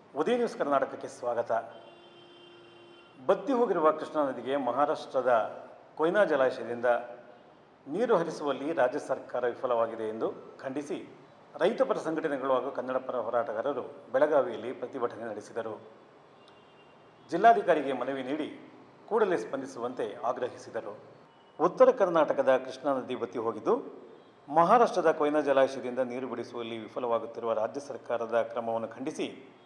ಉದಯ news ಕರ್ನಾಟಕಕ್ಕೆ ಸ್ವಾಗತ ಬತ್ತಿ ಹೋಗಿರುವ ಕೃಷ್ಣಾ ನದಿಗೆ ಮಹಾರಾಷ್ಟ್ರದ ಕೊಯ್ನಾ ಜಲಾಶಯದಿಂದ ನೀರು ಹರಿಸುವಲ್ಲಿ ರಾಜ್ಯ ಸರ್ಕಾರ ವಿಫಲವಾಗಿದೆ ಎಂದು ಖಂಡಿಸಿ ರೈತಪರ ಸಂಘಟನೆಗಳು ಹಾಗೂ ಕನ್ನಡ ಪರ ಹೋರಾಟಗಾರರು ಬೆಳಗಾವಿಯಲ್ಲಿ ಪ್ರತಿಭಟನೆ ನಡೆಸಿದರು ಜಿಲ್ಲಾಧಿಕಾರಿಗೆ ಮನವಿ ನೀಡಿ ಕೂಡಲೇ ಸ್ಪಂದಿಸುವಂತೆ ಆಗ್ರಹಿಸಿದರು ಉತ್ತರ ಕರ್ನಾಟಕದ ಕೃಷ್ಣಾ ನದಿ ಬತ್ತಿ ಹೋಗಿದ್ದು ಮಹಾರಾಷ್ಟ್ರದ ಕೊಯ್ನಾ ಜಲಾಶಯದಿಂದ ನೀರು ಬಿಡಿಸುವಲ್ಲಿ ವಿಫಲವಾಗುತ್ತಿರುವ ರಾಜ್ಯ ಸರ್ಕಾರದ ಕ್ರಮವನ್ನು ಖಂಡಿಸಿ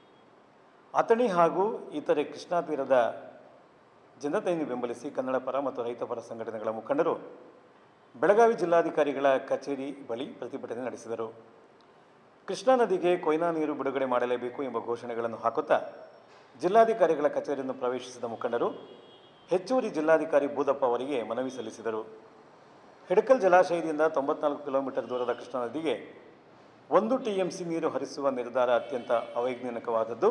ಅಥಣಿ ಹಾಗೂ ಇತರೆ ಕೃಷ್ಣಾ ತೀರದ ಜನತೆಯನ್ನು ಬೆಂಬಲಿಸಿ ಕನ್ನಡ ಪರ ಮತ್ತು ರೈತಪರ ಸಂಘಟನೆಗಳ ಮುಖಂಡರು ಬೆಳಗಾವಿ ಜಿಲ್ಲಾಧಿಕಾರಿಗಳ ಕಚೇರಿ ಬಳಿ ಪ್ರತಿಭಟನೆ ನಡೆಸಿದರು ಕೃಷ್ಣಾ ನದಿಗೆ ಕೊಯ್ನಾ ನೀರು ಬಿಡುಗಡೆ ಮಾಡಲೇಬೇಕು ಎಂಬ ಘೋಷಣೆಗಳನ್ನು ಹಾಕುತ್ತಾ ಜಿಲ್ಲಾಧಿಕಾರಿಗಳ ಕಚೇರಿಯನ್ನು ಪ್ರವೇಶಿಸಿದ ಮುಖಂಡರು ಹೆಚ್ಚುವರಿ ಜಿಲ್ಲಾಧಿಕಾರಿ ಬೂದಪ್ಪ ಅವರಿಗೆ ಮನವಿ ಸಲ್ಲಿಸಿದರು ಹಿಡಕಲ್ ಜಲಾಶಯದಿಂದ ತೊಂಬತ್ನಾಲ್ಕು ಕಿಲೋಮೀಟರ್ ದೂರದ ಕೃಷ್ಣಾ ನದಿಗೆ ಒಂದು ಟಿಎಂಸಿ ನೀರು ಹರಿಸುವ ನಿರ್ಧಾರ ಅತ್ಯಂತ ಅವೈಜ್ಞಾನಿಕವಾದದ್ದು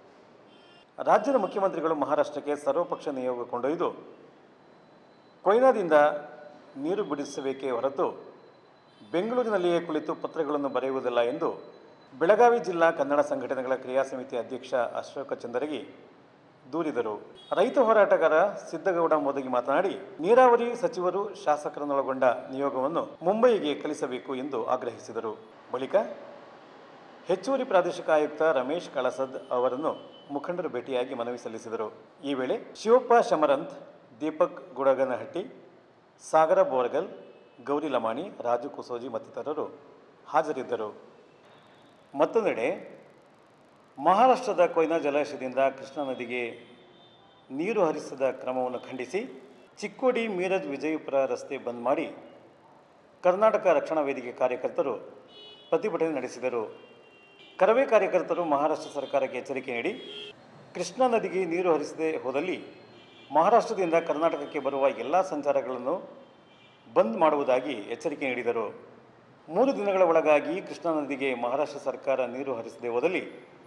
ರಾಜ್ಯದ ಮುಖ್ಯಮಂತ್ರಿಗಳು ಮಹಾರಾಷ್ಟ್ರಕ್ಕೆ ಸರ್ವಪಕ್ಷ ನಿಯೋಗ ಕೊಂಡೊಯ್ದು ಕೊಯ್ನಾದಿಂದ ನೀರು ಬಿಡಿಸಬೇಕೇ ಹೊರತು ಬೆಂಗಳೂರಿನಲ್ಲಿಯೇ ಕುಳಿತು ಪತ್ರಗಳನ್ನು ಬರೆಯುವುದಿಲ್ಲ ಎಂದು ಬೆಳಗಾವಿ ಜಿಲ್ಲಾ ಕನ್ನಡ ಸಂಘಟನೆಗಳ ಕ್ರಿಯಾ ಸಮಿತಿ ಅಧ್ಯಕ್ಷ ಅಶೋಕ ಚಂದರಗಿ ದೂರಿದರು ರೈತ ಹೋರಾಟಗಾರ ಸಿದ್ದಗೌಡ ಮೋದಗಿ ಮಾತನಾಡಿ ನೀರಾವರಿ ಸಚಿವರು ಶಾಸಕರನ್ನೊಳಗೊಂಡ ನಿಯೋಗವನ್ನು ಮುಂಬಯಿಗೆ ಕಳಿಸಬೇಕು ಎಂದು ಆಗ್ರಹಿಸಿದರು ಬಳಿಕ ಹೆಚ್ಚುವರಿ ಪ್ರಾದೇಶಿಕ ಆಯುಕ್ತ ರಮೇಶ್ ಕಳಸದ್ ಅವರನ್ನು ಮುಖಂಡರು ಭೇಟಿಯಾಗಿ ಮನವಿ ಸಲ್ಲಿಸಿದರು ಈ ವೇಳೆ ಶಿವಪ್ಪ ಶಮರಂತ್ ದೀಪಕ್ ಗುಡಗನಹಟ್ಟಿ ಸಾಗರ ಬೋರ್ಗಲ್ ಗೌರಿ ಲಮಾಣಿ ರಾಜು ಕುಸೋಜಿ ಮತ್ತಿತರರು ಹಾಜರಿದ್ದರು ಮತ್ತೊಂದೆಡೆ ಮಹಾರಾಷ್ಟ್ರದ ಕೊಯ್ನಾ ಜಲಾಶಯದಿಂದ ಕೃಷ್ಣಾ ನದಿಗೆ ನೀರು ಹರಿಸದ ಕ್ರಮವನ್ನು ಖಂಡಿಸಿ ಚಿಕ್ಕೋಡಿ ಮೀರಜ್ ವಿಜಯಪುರ ರಸ್ತೆ ಬಂದ್ ಮಾಡಿ ಕರ್ನಾಟಕ ರಕ್ಷಣಾ ವೇದಿಕೆ ಕಾರ್ಯಕರ್ತರು ಪ್ರತಿಭಟನೆ ನಡೆಸಿದರು ಕರವೇ ಕಾರ್ಯಕರ್ತರು ಮಹಾರಾಷ್ಟ್ರ ಸರ್ಕಾರಕ್ಕೆ ಎಚ್ಚರಿಕೆ ನೀಡಿ ಕೃಷ್ಣಾ ನದಿಗೆ ನೀರು ಹರಿಸದೆ ಹೋದಲ್ಲಿ ಮಹಾರಾಷ್ಟ್ರದಿಂದ ಕರ್ನಾಟಕಕ್ಕೆ ಬರುವ ಎಲ್ಲ ಸಂಚಾರಗಳನ್ನು ಬಂದ್ ಮಾಡುವುದಾಗಿ ಎಚ್ಚರಿಕೆ ನೀಡಿದರು ಮೂರು ದಿನಗಳ ಒಳಗಾಗಿ ಕೃಷ್ಣಾ ನದಿಗೆ ಮಹಾರಾಷ್ಟ್ರ ಸರ್ಕಾರ ನೀರು ಹರಿಸದೆ ಹೋದಲ್ಲಿ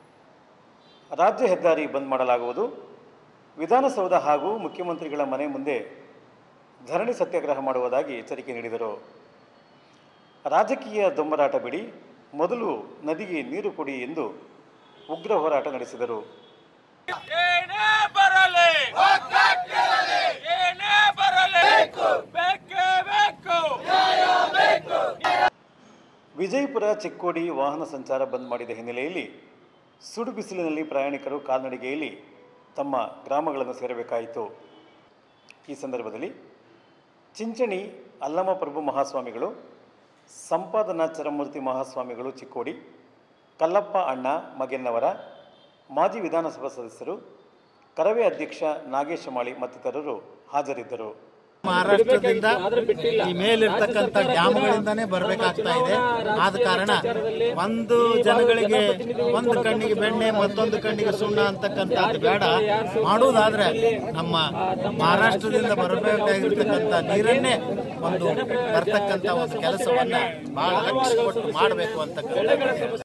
ರಾಜ್ಯ ಹೆದ್ದಾರಿ ಬಂದ್ ಮಾಡಲಾಗುವುದು ವಿಧಾನಸೌಧ ಹಾಗೂ ಮುಖ್ಯಮಂತ್ರಿಗಳ ಮನೆ ಮುಂದೆ ಧರಣಿ ಸತ್ಯಾಗ್ರಹ ಮಾಡುವುದಾಗಿ ಎಚ್ಚರಿಕೆ ನೀಡಿದರು ರಾಜಕೀಯ ದೊಂಬರಾಟ ಬಿಡಿ ಮೊದಲು ನದಿಗೆ ನೀರು ಕೊಡಿ ಎಂದು ಉಗ್ರ ಹೋರಾಟ ನಡೆಸಿದರು ಏನೇ ಬರಲಿ ಏನೇ ಬರಲಿ ಬೇಕೇ ಬೇಕು ವಿಜಯಪುರ ಚಿಕ್ಕೋಡಿ ವಾಹನ ಸಂಚಾರ ಬಂದ್ ಮಾಡಿದ ಹಿನ್ನೆಲೆಯಲ್ಲಿ ಸುಡು ಬಿಸಿಲಿನಲ್ಲಿ ಪ್ರಯಾಣಿಕರು ಕಾಲ್ನಡಿಗೆಯಲ್ಲಿ ತಮ್ಮ ಗ್ರಾಮಗಳನ್ನು ಸೇರಬೇಕಾಯಿತು ಈ ಸಂದರ್ಭದಲ್ಲಿ ಚಿಂಚಣಿ ಅಲ್ಲಮ ಪ್ರಭು ಮಹಾಸ್ವಾಮಿಗಳು ಸಂಪಾದನಾ ಚರಮೂರ್ತಿ ಮಹಾಸ್ವಾಮಿಗಳು ಚಿಕ್ಕೋಡಿ ಕಲ್ಲಪ್ಪ ಅಣ್ಣ ಮಗೆನ್ನವರ ಮಾಜಿ ವಿಧಾನಸಭಾ ಸದಸ್ಯರು ಕರವೇ ಅಧ್ಯಕ್ಷ ನಾಗೇಶ ಮಾಳಿ ಮತ್ತಿತರರು ಹಾಜರಿದ್ದರು ಮಹಾರಾಷ್ಟ್ರದಿಂದ ಈ ಮೇಲಿರ್ತಕ್ಕಂಥ ಡ್ಯಾಮ್ಗಳಿಂದಾನೇ ಬರಬೇಕಾಗ್ತಾ ಇದೆ ಆದ ಕಾರಣ ಒಂದು ಜನಗಳಿಗೆ ಒಂದು ಕಣ್ಣಿಗೆ ಬೆಣ್ಣೆ ಮತ್ತೊಂದು ಕಣ್ಣಿಗೆ ಸುಣ್ಣ ಅಂತಕ್ಕಂಥದ್ದು ಬೇಡ ಮಾಡುವುದಾದ್ರೆ ನಮ್ಮ ಮಹಾರಾಷ್ಟ್ರದಿಂದ ಬರಬೇಕಾಗಿರ್ತಕ್ಕಂಥ ನೀರನ್ನೇ ಒಂದು ಬರ್ತಕ್ಕಂಥ ಒಂದು ಕೆಲಸವನ್ನ ಬಹಳ ಲಕ್ಷ್ಯ ಕೊಟ್ಟು ಮಾಡಬೇಕು ಅಂತಕ್ಕಂಥ